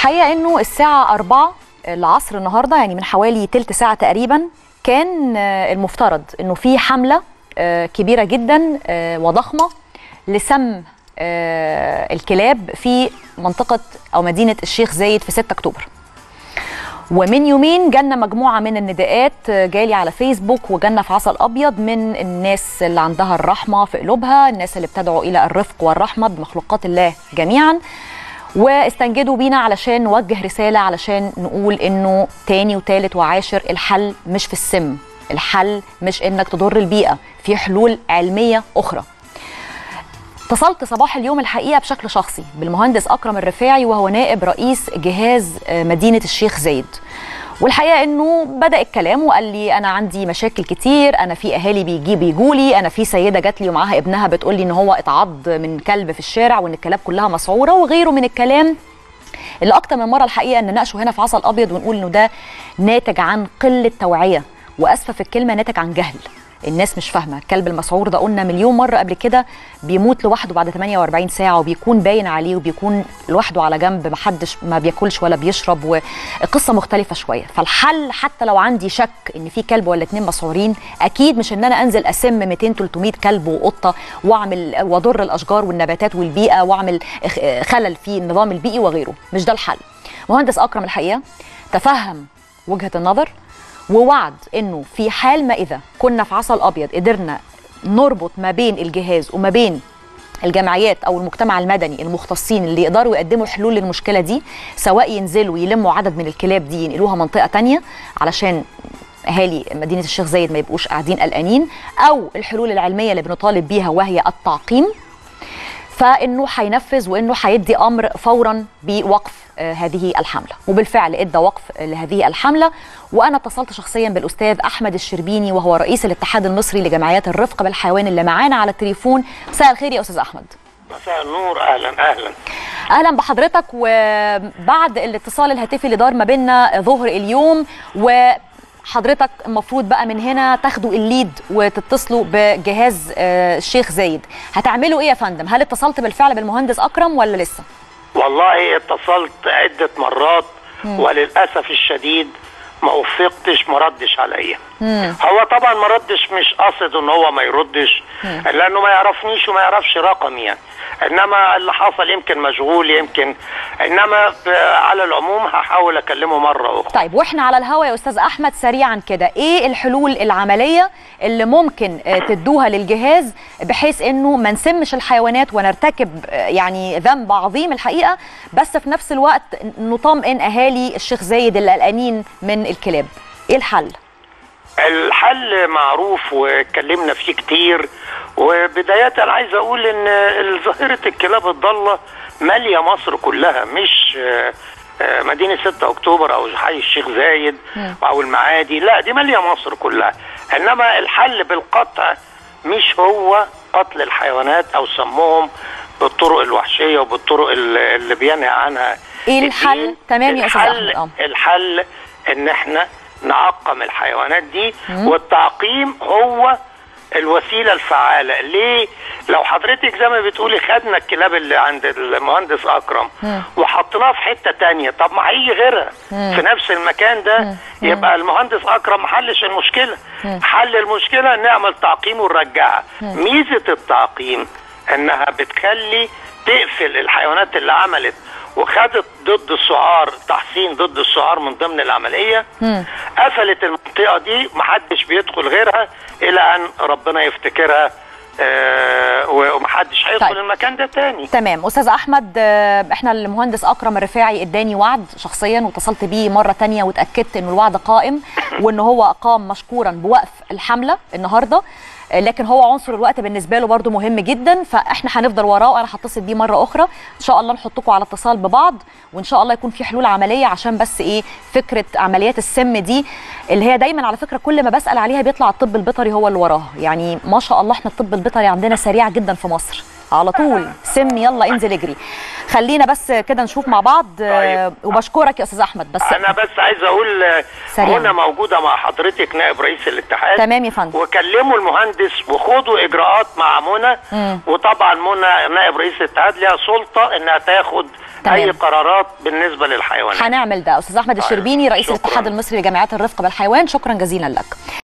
الحقيقه انه الساعه 4 العصر النهارده يعني من حوالي تلت ساعه تقريبا كان آه، المفترض انه في حمله آه، كبيره جدا آه، وضخمه لسم آه، الكلاب في منطقه او مدينه الشيخ زايد في 6 اكتوبر ومن يومين جالنا مجموعه من النداءات جالي على فيسبوك وجالنا في عسل ابيض من الناس اللي عندها الرحمه في قلوبها الناس اللي بتدعو الى الرفق والرحمه بمخلوقات الله جميعا واستنجدوا بينا علشان نوجه رساله علشان نقول انه تاني وتالت وعاشر الحل مش في السم الحل مش انك تضر البيئه في حلول علميه اخرى اتصلت صباح اليوم الحقيقه بشكل شخصي بالمهندس اكرم الرفاعي وهو نائب رئيس جهاز آه، مدينه الشيخ زايد والحقيقه انه بدا الكلام وقال لي انا عندي مشاكل كتير انا في اهالي بيجي بيجوا لي انا في سيده جات لي ومعاها ابنها بتقول لي ان هو اتعض من كلب في الشارع وان الكلاب كلها مسعوره وغيره من الكلام اللي اكتر من مره الحقيقه ان نناقشه هنا في عسل ابيض ونقول انه ده ناتج عن قله توعيه واسفه في الكلمه ناتج عن جهل الناس مش فاهمه الكلب المسعور ده قلنا مليون مره قبل كده بيموت لوحده بعد 48 ساعه وبيكون باين عليه وبيكون لوحده على جنب محدش ما بياكلش ولا بيشرب وقصه مختلفه شويه فالحل حتى لو عندي شك ان في كلب ولا اتنين مسعورين اكيد مش ان انا انزل اسم 200 300 كلب وقطه واعمل واضر الاشجار والنباتات والبيئه واعمل إخ- خلل في النظام البيئي وغيره مش ده الحل مهندس اكرم الحقيقه تفهم وجهه النظر ووعد انه في حال ما اذا كنا في عسل ابيض قدرنا نربط ما بين الجهاز وما بين الجمعيات او المجتمع المدني المختصين اللي يقدروا يقدموا حلول للمشكله دي سواء ينزلوا يلموا عدد من الكلاب دي ينقلوها منطقه تانية علشان اهالي مدينه الشيخ زايد ما يبقوش قاعدين قلقانين او الحلول العلميه اللي بنطالب بيها وهي التعقيم فانه هينفذ وانه هيدي امر فورا بوقف آه، هذه الحمله وبالفعل ادى وقف لهذه الحمله وانا اتصلت شخصيا بالاستاذ احمد الشربيني وهو رئيس الاتحاد المصري لجمعيات الرفق بالحيوان اللي معانا على التليفون مساء الخير يا استاذ احمد مساء النور اهلا اهلا اهلا بحضرتك وبعد الاتصال الهاتفي اللي دار ما بيننا ظهر اليوم وحضرتك المفروض بقى من هنا تاخدوا الليد وتتصلوا بجهاز آه، الشيخ زايد هتعملوا ايه يا فندم هل اتصلت بالفعل بالمهندس اكرم ولا لسه والله اتصلت عده مرات وللاسف الشديد ما وفقتش ما ردش عليا هو طبعا ما ردش مش قصد ان هو ما يردش لانه ما يعرفنيش وما يعرفش رقمي يعني انما اللي حصل يمكن مشغول يمكن انما ب- على العموم هحاول اكلمه مره اخرى طيب واحنا على الهوا يا استاذ احمد سريعا كده ايه الحلول العمليه اللي ممكن آه، تدوها للجهاز بحيث انه ما نسمش الحيوانات ونرتكب آه، يعني ذنب عظيم الحقيقه بس في نفس الوقت نطمئن اهالي الشيخ زايد اللي قلقانين من الكلاب ايه الحل الحل معروف واتكلمنا فيه كتير وبداية عايز اقول ان ظاهرة الكلاب الضالة مالية مصر كلها مش آه، آه، مدينة 6 اكتوبر او حي الشيخ زايد او المعادي لا دي مالية مصر كلها انما الحل بالقطع مش هو قتل الحيوانات او سمهم بالطرق الوحشية وبالطرق اللي اللي بينهى عنها إيه الحل؟ الدين. تمام يا أستاذ الحل- أحمد، آه. الحل ان احنا نعقم الحيوانات دي والتعقيم هو الوسيله الفعاله ليه لو حضرتك زي ما بتقولي خدنا الكلاب اللي عند المهندس اكرم وحطيناها في حته تانية طب ما هيجي غيرها في نفس المكان ده يبقى المهندس اكرم ما حلش المشكله حل المشكله نعمل تعقيم ونرجعها ميزه التعقيم انها بتخلي تقفل الحيوانات اللي عملت وخدت ضد السعار تحصين ضد السعار من ضمن العمليه قفلت المنطقه دي محدش بيدخل غيرها الى ان ربنا يفتكرها آه ومحدش هيدخل طيب. المكان ده تاني تمام استاذ احمد آه، احنا المهندس اكرم الرفاعي اداني وعد شخصيا واتصلت بيه مره تانية واتاكدت انه الوعد قائم وان هو قام مشكورا بوقف الحمله النهارده آه، لكن هو عنصر الوقت بالنسبه له برضو مهم جدا فاحنا هنفضل وراه وانا هتصل بيه مره اخرى ان شاء الله نحطكم على اتصال ببعض وان شاء الله يكون في حلول عمليه عشان بس ايه فكره عمليات السم دي اللي هي دايما على فكره كل ما بسال عليها بيطلع الطب البيطري هو اللي وراها يعني ما شاء الله احنا الطب البيطري عندنا سريع جدا في مصر على طول سم يلا انزل اجري خلينا بس كده نشوف مع بعض آه، وبشكرك يا استاذ احمد بس انا بس عايز اقول آه، سريعاً. منى موجوده مع حضرتك نائب رئيس الاتحاد تمام يا فندم وكلموا المهندس وخدوا اجراءات مع منى وطبعا منى نائب رئيس الاتحاد لها سلطه انها تاخد تمام. اي قرارات بالنسبه للحيوانات هنعمل ده استاذ احمد الشربيني رئيس شكراً. الاتحاد المصري لجمعيات الرفق بالحيوان شكرا جزيلا لك